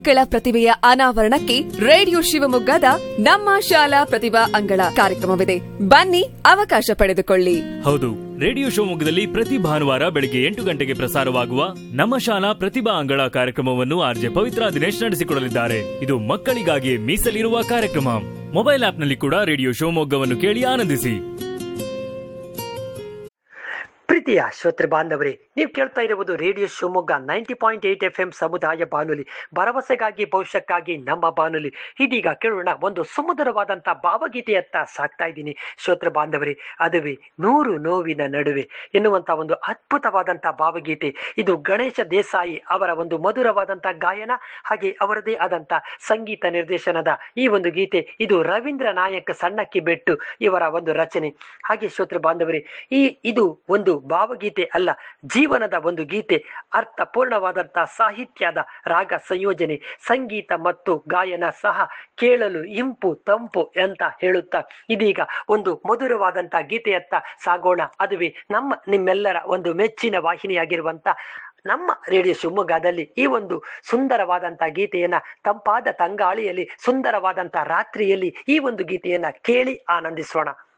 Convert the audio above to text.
ಮಕ್ಕಳ ಪ್ರತಿಭೆಯ ಅನಾವರಣಕ್ಕೆ ರೇಡಿಯೋ ಶಿವಮೊಗ್ಗದ ನಮ್ಮ ಶಾಲಾ ಪ್ರತಿಭಾ ಅಂಗಳ ಕಾರ್ಯಕ್ರಮವಿದೆ ಬನ್ನಿ ಅವಕಾಶ ಪಡೆದುಕೊಳ್ಳಿ ಹೌದು ರೇಡಿಯೋ ಶಿವಮೊಗ್ಗದಲ್ಲಿ ಪ್ರತಿ ಭಾನುವಾರ ಬೆಳಗ್ಗೆ ಎಂಟು ಗಂಟೆಗೆ ಪ್ರಸಾರವಾಗುವ ನಮ್ಮ ಶಾಲಾ ಪ್ರತಿಭಾ ಅಂಗಳ ಕಾರ್ಯಕ್ರಮವನ್ನು ಆರ್ಜೆ ಪವಿತ್ರ ದಿನೇಶ್ ನಡೆಸಿಕೊಡಲಿದ್ದಾರೆ ಇದು ಮಕ್ಕಳಿಗಾಗಿ ಮೀಸಲಿರುವ ಕಾರ್ಯಕ್ರಮ ಮೊಬೈಲ್ ಆಪ್ನಲ್ಲಿ ಕೂಡ ರೇಡಿಯೋ ಶಿವಮೊಗ್ಗವನ್ನು ಕೇಳಿ ಆನಂದಿಸಿ ಪ್ರೀತಿಯ ಶ್ರೋತೃ ಬಾಂಧವರೇ ನೀವು ಕೇಳ್ತಾ ಇರುವುದು radio Shivamogga ninety point eight F M ಸಮುದಾಯ ಬಾನುಲಿ ಭರವಸೆಗಾಗಿ ಭವಿಷ್ಯಕ್ಕಾಗಿ ನಮ್ಮ ಬಾನುಲಿ ಇದೀಗ ಕೇಳೋಣ ಒಂದು ಸುಮಧುರವಾದಂಥ ಭಾವಗೀತೆಯತ್ತ ಸಾಕ್ತಾ ಇದ್ದೀನಿ ಶ್ರೋತೃ ಬಾಂಧವರೇ ಅದುವೇ ನೂರು ನೋವಿನ ನಡುವೆ ಎನ್ನುವಂಥ ಒಂದು ಅದ್ಭುತವಾದಂಥ ಭಾವಗೀತೆ ಇದು ಗಣೇಶ ದೇಸಾಯಿ ಅವರ ಒಂದು ಮಧುರವಾದಂಥ ಗಾಯನ ಹಾಗೆ ಅವರದೇ ಆದಂಥ ಸಂಗೀತ ನಿರ್ದೇಶನದ ಈ ಒಂದು ಗೀತೆ ಇದು ರವೀಂದ್ರ ನಾಯಕ್ ಸಣ್ಣಕ್ಕಿ ಬೆಟ್ಟು ಇವರ ಒಂದು ರಚನೆ ಹಾಗೆ ಶ್ರೋತೃ ಬಾಂಧವರೇ ಈ ಇದು ಒಂದು ಭಾವಗೀತೆ ಅಲ್ಲ ಜೀವನದ ಒಂದು ಗೀತೆ ಅರ್ಥಪೂರ್ಣವಾದಂತಹ ಸಾಹಿತ್ಯದ ರಾಗ ಸಂಯೋಜನೆ ಸಂಗೀತ ಮತ್ತು ಗಾಯನ ಸಹ ಕೇಳಲು ಇಂಪು ತಂಪು ಅಂತ ಹೇಳುತ್ತಾ ಇದೀಗ ಒಂದು ಮಧುರವಾದಂಥ ಗೀತೆಯತ್ತ ಸಾಗೋಣ ಅದುವೇ ನಮ್ಮ ನಿಮ್ಮೆಲ್ಲರ ಒಂದು ಮೆಚ್ಚಿನ ವಾಹಿನಿಯಾಗಿರುವಂತ ನಮ್ಮ ರೇಡಿಯೋ ಶಿವಮೊಗ್ಗದಲ್ಲಿ ಈ ಒಂದು ಸುಂದರವಾದಂಥ ಗೀತೆಯನ್ನ ತಂಪಾದ ತಂಗಾಳಿಯಲ್ಲಿ ಸುಂದರವಾದಂಥ ರಾತ್ರಿಯಲ್ಲಿ ಈ ಒಂದು ಗೀತೆಯನ್ನ ಕೇಳಿ ಆನಂದಿಸೋಣ